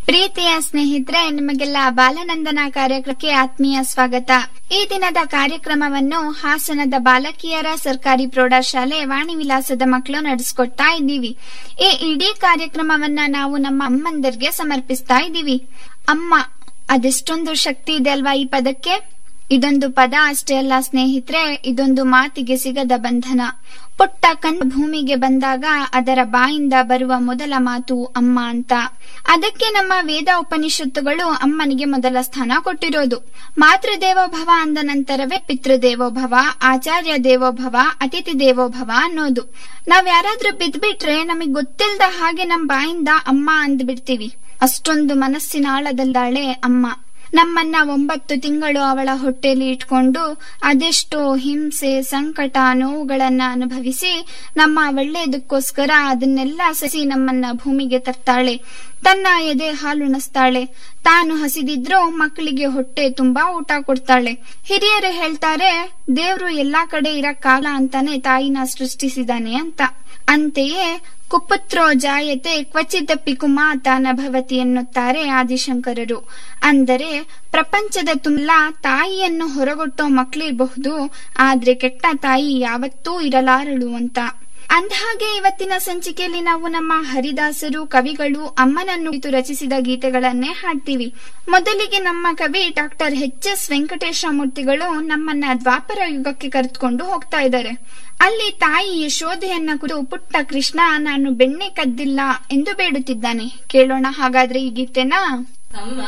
ಪ್ರೀತಿಯ ಸ್ನೇಹಿತರೆ ನಿಮಗೆಲ್ಲ ಬಾಲನಂದನ ಕಾರ್ಯಕ್ರಮಕ್ಕೆ ಆತ್ಮೀಯ ಸ್ವಾಗತ ಈ ದಿನದ ಕಾರ್ಯಕ್ರಮವನ್ನು ಹಾಸನದ ಬಾಲಕಿಯರ ಸರ್ಕಾರಿ ಪ್ರೌಢಶಾಲೆ ವಾಣಿ ವಿಲಾಸದ ಮಕ್ಕಳು ನಡೆಸ್ಕೊಡ್ತಾ ಇದ್ದೀವಿ ಈ ಇಡೀ ಕಾರ್ಯಕ್ರಮವನ್ನ ನಾವು ನಮ್ಮ ಅಮ್ಮಂದರಿಗೆ ಸಮರ್ಪಿಸ್ತಾ ಇದ್ದೀವಿ ಅಮ್ಮ ಅದೆಷ್ಟೊಂದು ಶಕ್ತಿ ಇದೆ ಅಲ್ವಾ ಈ ಪದಕ್ಕೆ ಇದೊಂದು ಪದ ಅಷ್ಟೇ ಅಲ್ಲ ಸ್ನೇಹಿತರೆ ಇದೊಂದು ಮಾತಿಗೆ ಸಿಗದ ಬಂಧನ ಪುಟ್ಟ ಕಣ್ಣು ಭೂಮಿಗೆ ಬಂದಾಗ ಅದರ ಬಾಯಿಂದ ಬರುವ ಮೊದಲ ಮಾತು ಅಮ್ಮ ಅಂತ ಅದಕ್ಕೆ ನಮ್ಮ ವೇದ ಉಪನಿಷತ್ತುಗಳು ಅಮ್ಮನಿಗೆ ಮೊದಲ ಸ್ಥಾನ ಕೊಟ್ಟಿರೋದು ಮಾತೃದೇವೋಭವ ಅಂದ ನಂತರವೇ ಪಿತೃದೇವೋಭವ ಆಚಾರ್ಯ ದೇವೋಭವ ಅತಿಥಿ ದೇವೋಭವ ಅನ್ನೋದು ನಾವ್ ಯಾರಾದ್ರೂ ಬಿದ್ಬಿಟ್ರೆ ನಮಗ್ ಗೊತ್ತಿಲ್ದ ಹಾಗೆ ನಮ್ ಬಾಯಿಂದ ಅಮ್ಮ ಅಂದ್ಬಿಡ್ತೀವಿ ಅಷ್ಟೊಂದು ಮನಸ್ಸಿನ ಆಳದಲ್ಲಾಳೆ ಅಮ್ಮ ನಮ್ಮನ್ನ ಒಂಬತ್ತು ತಿಂಗಳು ಅವಳ ಹೊಟ್ಟೆಲಿ ಇಟ್ಕೊಂಡು ಅದೆಷ್ಟೋ ಹಿಂಸೆ ಸಂಕಟ ನೋವುಗಳನ್ನ ಅನುಭವಿಸಿ ನಮ್ಮ ಒಳ್ಳೆಯದಕ್ಕೋಸ್ಕರ ಅದನ್ನೆಲ್ಲ ಸಸಿ ನಮ್ಮನ್ನ ಭೂಮಿಗೆ ತರ್ತಾಳೆ ತನ್ನ ಎದೆ ಹಾಲುಣಿಸ್ತಾಳೆ ತಾನು ಹಸಿದಿದ್ರೂ ಮಕ್ಕಳಿಗೆ ಹೊಟ್ಟೆ ತುಂಬಾ ಊಟ ಕೊಡ್ತಾಳೆ ಹಿರಿಯರು ಹೇಳ್ತಾರೆ ದೇವ್ರು ಎಲ್ಲಾ ಕಡೆ ಇರಕ್ಕಾಗಲ್ಲ ಅಂತಾನೆ ತಾಯಿನ ಸೃಷ್ಟಿಸಿದಾನೆ ಅಂತ ಅಂತೆಯೇ ಕುಪುತ್ರೋ ಜಾಯತೆ ಕ್ವಚಿದಪ್ಪಿ ಕುಮಾತ ನಭವತಿ ಎನ್ನುತ್ತಾರೆ ಆದಿಶಂಕರರು ಅಂದರೆ ಪ್ರಪಂಚದ ತುಂಬ ತಾಯಿಯನ್ನು ಹೊರಗೊಟ್ಟೋ ಮಕ್ಕಳಿರಬಹುದು ಆದ್ರೆ ಕೆಟ್ಟ ತಾಯಿ ಯಾವತ್ತೂ ಇರಲಾರಳು ಅಂತ ಅಂದಹಾಗೆ ಇವತ್ತಿನ ಸಂಚಿಕೆಯಲ್ಲಿ ನಾವು ನಮ್ಮ ಹರಿದಾಸರು ಕವಿಗಳು ಅಮ್ಮನನ್ನು ಕುರಿತು ರಚಿಸಿದ ಗೀತೆಗಳನ್ನೇ ಹಾಡ್ತೀವಿ ಮೊದಲಿಗೆ ನಮ್ಮ ಕವಿ ಡಾಕ್ಟರ್ ಎಚ್ ಎಸ್ ವೆಂಕಟೇಶ ಮೂರ್ತಿಗಳು ನಮ್ಮನ್ನ ದ್ವಾಪರ ಯುಗಕ್ಕೆ ಕರೆದುಕೊಂಡು ಹೋಗ್ತಾ ಇದ್ದಾರೆ ಅಲ್ಲಿ ತಾಯಿ ಯಶೋಧೆಯನ್ನ ಕುರಿತು ಪುಟ್ಟ ಕೃಷ್ಣ ನಾನು ಬೆಣ್ಣೆ ಕದ್ದಿಲ್ಲ ಎಂದು ಬೇಡುತ್ತಿದ್ದಾನೆ ಕೇಳೋಣ ಹಾಗಾದ್ರೆ ಈ ಗೀತೆನಾ ಅಮ್ಮ